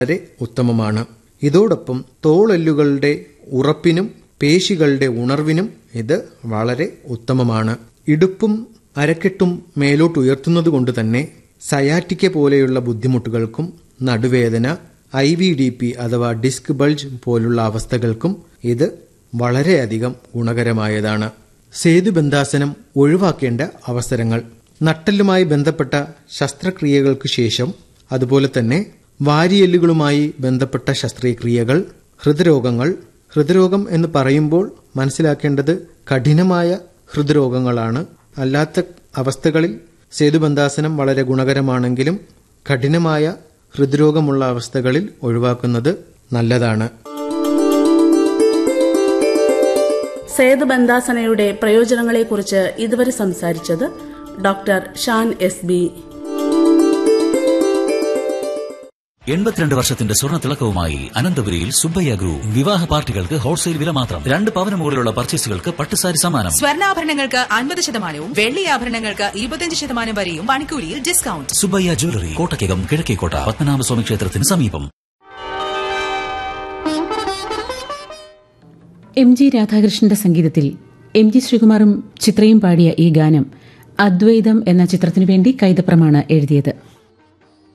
വളരെ ഉത്തമമാണ് ഇതോടൊപ്പം തോളെല്ലുകളുടെ ഉറപ്പിനും പേശികളുടെ ഉണർവിനും ഇത് വളരെ ഉത്തമമാണ് ഇടുപ്പും അരക്കെട്ടും മേലോട്ട് ഉയർത്തുന്നത് കൊണ്ട് തന്നെ സയാറ്റിക്ക പോലെയുള്ള ബുദ്ധിമുട്ടുകൾക്കും നടുവേദന ഐ വി ഡി പി അഥവാ ഡിസ്ക് ബൾജ് പോലുള്ള അവസ്ഥകൾക്കും ഇത് വളരെയധികം ഗുണകരമായതാണ് സേതുബന്ധാസനം ഒഴിവാക്കേണ്ട അവസരങ്ങൾ നട്ടലുമായി ബന്ധപ്പെട്ട ശസ്ത്രക്രിയകൾക്ക് ശേഷം അതുപോലെ തന്നെ വാരിയെല്ലുകളുമായി ബന്ധപ്പെട്ട ശസ്ത്രക്രിയകൾ ഹൃദ്രോഗങ്ങൾ ഹൃദ്രോഗം എന്ന് പറയുമ്പോൾ മനസ്സിലാക്കേണ്ടത് കഠിനമായ ഹൃദ്രോഗങ്ങളാണ് അല്ലാത്ത അവസ്ഥകളിൽ സേതുബന്ധാസനം വളരെ ഗുണകരമാണെങ്കിലും കഠിനമായ ഹൃദ്രോഗമുള്ള അവസ്ഥകളിൽ ഒഴിവാക്കുന്നത് നല്ലതാണ് സേതുബന്ധാസനയുടെ പ്രയോജനങ്ങളെക്കുറിച്ച് ഇതുവരെ സംസാരിച്ചത് ഡോക്ടർ ഷാൻ എസ് ബി എൺപത്തിരണ്ട് വർഷത്തിന്റെ സ്വർണ്ണ തിളക്കവുമായി അനന്തപുരിയിൽ സുബ്ബയ്യ ഗ്രൂപ്പ് വിവാഹ പാർട്ടികൾക്ക് ഹോൾസെയിൽ വില മാത്രം രണ്ട് പവന് മുകളിലുള്ള പർച്ചേസുകൾക്ക് പട്ടുസാരി സമ്മാനം സ്വർണ്ണാഭരണങ്ങൾക്ക് അൻപത് ശതമാനവും വെള്ളി ആഭരണങ്ങൾക്ക് ഇരുപത്തിയഞ്ച് ശതമാനം വരെയും പണിക്കൂലിയിൽ ഡിസ്കൗണ്ട് സുബ്ബയ്യ ജ്വല്ലറി കോട്ടയ്ക്കകം കിഴക്കേക്കോട്ട പത്മനാഭസ്വാമി ക്ഷേത്രത്തിന് സമീപം എം ജി രാധാകൃഷ്ണന്റെ സംഗീതത്തിൽ എം ജി ശ്രീകുമാറും ചിത്രയും പാടിയ ഈ ഗാനം അദ്വൈതം എന്ന ചിത്രത്തിനു വേണ്ടി കൈതപ്രമാണ് എഴുതിയത്